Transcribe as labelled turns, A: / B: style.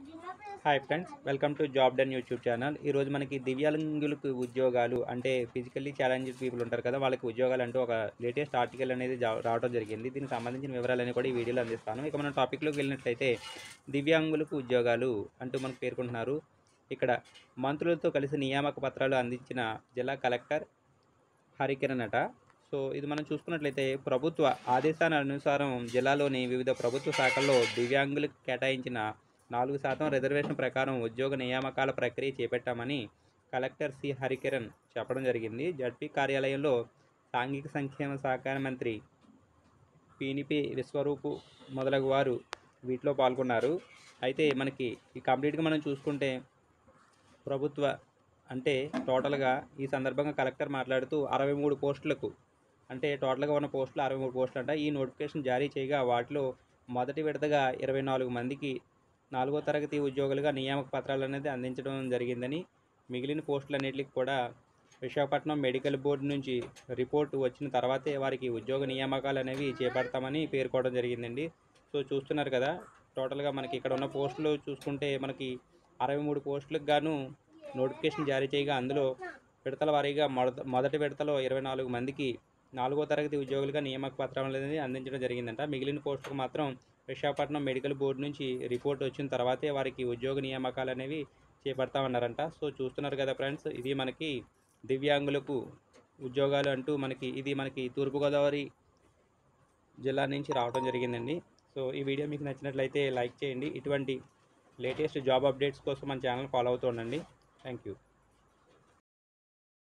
A: hi friends welcome to Job Done YouTube channel ఈరోజు మనకి దివ్యాంగులకు ఉద్యోగాలు అంటే ఫిజికల్లీ ఛాలెంజ్డ్ పీపుల్ ఉంటారు కదా వాళ్ళకి ఉద్యోగాలు అంటూ ఒక లేటెస్ట్ ఆర్టికల్ అనేది జా- రావడం జరిగింది దీనికి సంబంధించిన వివరాలన్నీ కూడా ఈ వీడియోలో అందిస్తాను ఇక మనం టాపిక్లోకి వెళ్ళినట్లయితే దివ్యాంగులకు ఉద్యోగాలు అంటూ మనకు పేర్కొంటున్నారు ఇక్కడ మంత్రులతో కలిసి నియామక పత్రాలు అందించిన జిల్లా కలెక్టర్ హరికిరణ్ అట సో ఇది మనం చూసుకున్నట్లయితే ప్రభుత్వ ఆదేశాల అనుసారం జిల్లాలోని వివిధ ప్రభుత్వ శాఖల్లో దివ్యాంగులకు కేటాయించిన నాలుగు శాతం రిజర్వేషన్ ప్రకారం ఉద్యోగ నియామకాల ప్రక్రియ చేపట్టామని కలెక్టర్ సి హరికిరణ్ చెప్పడం జరిగింది జడ్పీ కార్యాలయంలో సాంఘిక సంక్షేమ శాఖ మంత్రి పీనిపి విశ్వరూపు మొదలగు వారు వీటిలో పాల్గొన్నారు అయితే మనకి ఈ కంప్లీట్గా మనం చూసుకుంటే ప్రభుత్వ అంటే టోటల్గా ఈ సందర్భంగా కలెక్టర్ మాట్లాడుతూ అరవై మూడు పోస్టులకు అంటే టోటల్గా ఉన్న పోస్టులు అరవై మూడు పోస్టులు అంట ఈ నోటిఫికేషన్ జారీ చేయగా వాటిలో మొదటి విడతగా ఇరవై నాలుగు మందికి నాలుగో తరగతి ఉద్యోగులుగా నియామక పత్రాలు అనేది అందించడం జరిగిందని మిగిలిన పోస్టులన్నిటికి కూడా విశాఖపట్నం మెడికల్ బోర్డు నుంచి రిపోర్ట్ వచ్చిన తర్వాతే వారికి ఉద్యోగ నియామకాలు అనేవి చేపడతామని పేర్కోవడం జరిగిందండి సో చూస్తున్నారు కదా టోటల్గా మనకి ఇక్కడ ఉన్న పోస్టులు చూసుకుంటే మనకి అరవై మూడు పోస్టులకు గాను నోటిఫికేషన్ జారీ చేయగా అందులో విడతల వారీగా మొదట మొదటి విడతలో ఇరవై నాలుగు మందికి నాలుగో తరగతి ఉద్యోగులుగా నియామక పత్రం అనేది అందించడం జరిగిందంట మిగిలిన పోస్టులకు మాత్రం విశాఖపట్నం మెడికల్ బోర్డు నుంచి రిపోర్ట్ వచ్చిన తర్వాతే వారికి ఉద్యోగ నియామకాలు అనేవి చేపడతామన్నారంట సో చూస్తున్నారు కదా ఫ్రెండ్స్ ఇది మనకి దివ్యాంగులకు ఉద్యోగాలు అంటూ మనకి ఇది మనకి తూర్పుగోదావరి జిల్లా నుంచి రావడం జరిగిందండి సో ఈ వీడియో మీకు నచ్చినట్లయితే లైక్ చేయండి ఇటువంటి లేటెస్ట్ జాబ్ అప్డేట్స్ కోసం మన ఛానల్ ఫాలో అవుతూ ఉండండి థ్యాంక్ యూ